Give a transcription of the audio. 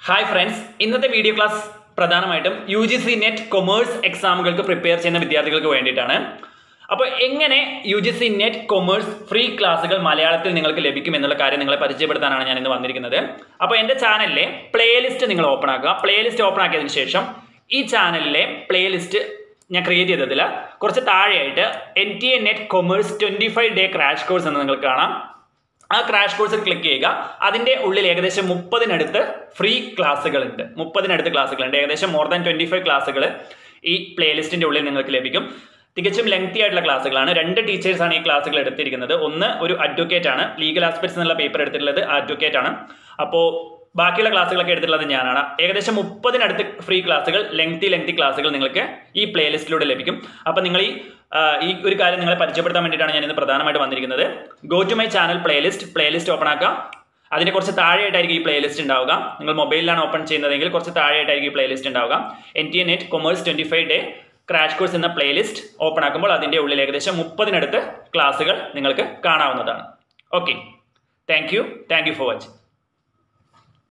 hi friends ഇന്നത്തെ video class പ്രധാനമായിട്ടും U G C NET commerce എക്സാമുകൾക്ക് പ്രിപ്പയർ ചെയ്യുന്ന വിദ്യാർത്ഥികൾക്ക് വേണ്ടിയിട്ടാണ് അപ്പോൾ എങ്ങനെ U G C NET commerce free ക്ലാസ്സുകൾ മലയാളത്തിൽ നിങ്ങൾക്ക് ലഭിക്കും എന്നുള്ള കാര്യം നിങ്ങളെ പരിചയപ്പെടുത്താനാണ് ഞാൻ ഇന്ന് വന്നിരിക്കുന്നത് അപ്പോൾ എൻ്റെ ചാനലിലെ പ്ലേലിസ്റ്റ് നിങ്ങൾ ഓപ്പൺ ആക്കുക പ്ലേലിസ്റ്റ് ഓപ്പൺ ആക്കിയതിന് ശേഷം ഈ ചാനലിലെ പ്ലേലിസ്റ്റ് ഞാൻ ക്രിയേറ്റ് ചെയ്തതിൽ കുറച്ച് താഴെയായിട്ട് N T A NET commerce twenty five day crash course എന്ന് നിങ്ങൾക്ക് കാണാം ആ ക്രാഷ് കോഴ്സിൽ ക്ലിക്ക് ചെയ്യുക അതിൻ്റെ ഉള്ളിൽ ഏകദേശം മുപ്പതിനടുത്ത് ഫ്രീ ക്ലാസ്സുകൾ ഉണ്ട് മുപ്പതിനടുത്ത് ക്ലാസ്സുകളുണ്ട് ഏകദേശം മോർ ദാൻ ട്വൻറ്റി ഫൈവ് ക്ലാസ്സുകൾ ഈ പ്ലേലിസ്റ്റിൻ്റെ ഉള്ളിൽ നിങ്ങൾക്ക് ലഭിക്കും തികച്ചും ലെങ്തി ആയിട്ടുള്ള ക്ലാസ്സുകളാണ് രണ്ട് ടീച്ചേഴ്സാണ് ഈ ക്ലാസ്സുകൾ എടുത്തിരിക്കുന്നത് ഒന്ന് ഒരു അഡ്വക്കേറ്റ് ആണ് ലീഗൽ ആസ്പെക്ട്സ് എന്നുള്ള പേപ്പർ എടുത്തിട്ടുള്ളത് അഡ്വക്കേറ്റ് ആണ് അപ്പോൾ ബാക്കിയുള്ള ക്ലാസ്സുകളൊക്കെ എടുത്തിട്ടുള്ളത് ഞാനാണ് ഏകദേശം മുപ്പതിനടുത്ത് ഫ്രീ ക്ലാസ്സുകൾ ലെങ്തി ലെങ്തി ക്ലാസ്സുകൾ നിങ്ങൾക്ക് ഈ പ്ലേലിസ്റ്റിലൂടെ ലഭിക്കും അപ്പോൾ നിങ്ങൾ ഈ ആ, ഈ ഒരു കാര്യം നിങ്ങളെ പരിചയപ്പെടുത്താൻ വേണ്ടിയിട്ടാണ് ഞാൻ ഇന്ന് പ്രധാനമായിട്ട് വന്നിരിക്കുന്നത് go to my channel playlist playlist open ആക്കുക അതിന് കുറച്ച് താഴെയായിട്ടായിരിക്കും ഈ പ്ലേലിസ്റ്റ് ഉണ്ടാവുക നിങ്ങൾ മൊബൈലിലാണ് ഓപ്പൺ ചെയ്യുന്നതെങ്കിൽ കുറച്ച് താഴെയായിട്ടായിരിക്കും ഈ പ്ലേലിസ്റ്റ് ഉണ്ടാവുക N T A NET commerce twenty five day crash course എന്ന പ്ലേലിസ്റ്റ് ഓപ്പൺ ആക്കുമ്പോൾ അതിൻ്റെ ഉള്ളിൽ ഏകദേശം മുപ്പതിനടുത്ത് ക്ലാസ്സുകൾ നിങ്ങൾക്ക് കാണാവുന്നതാണ് okay thank you thank you for watching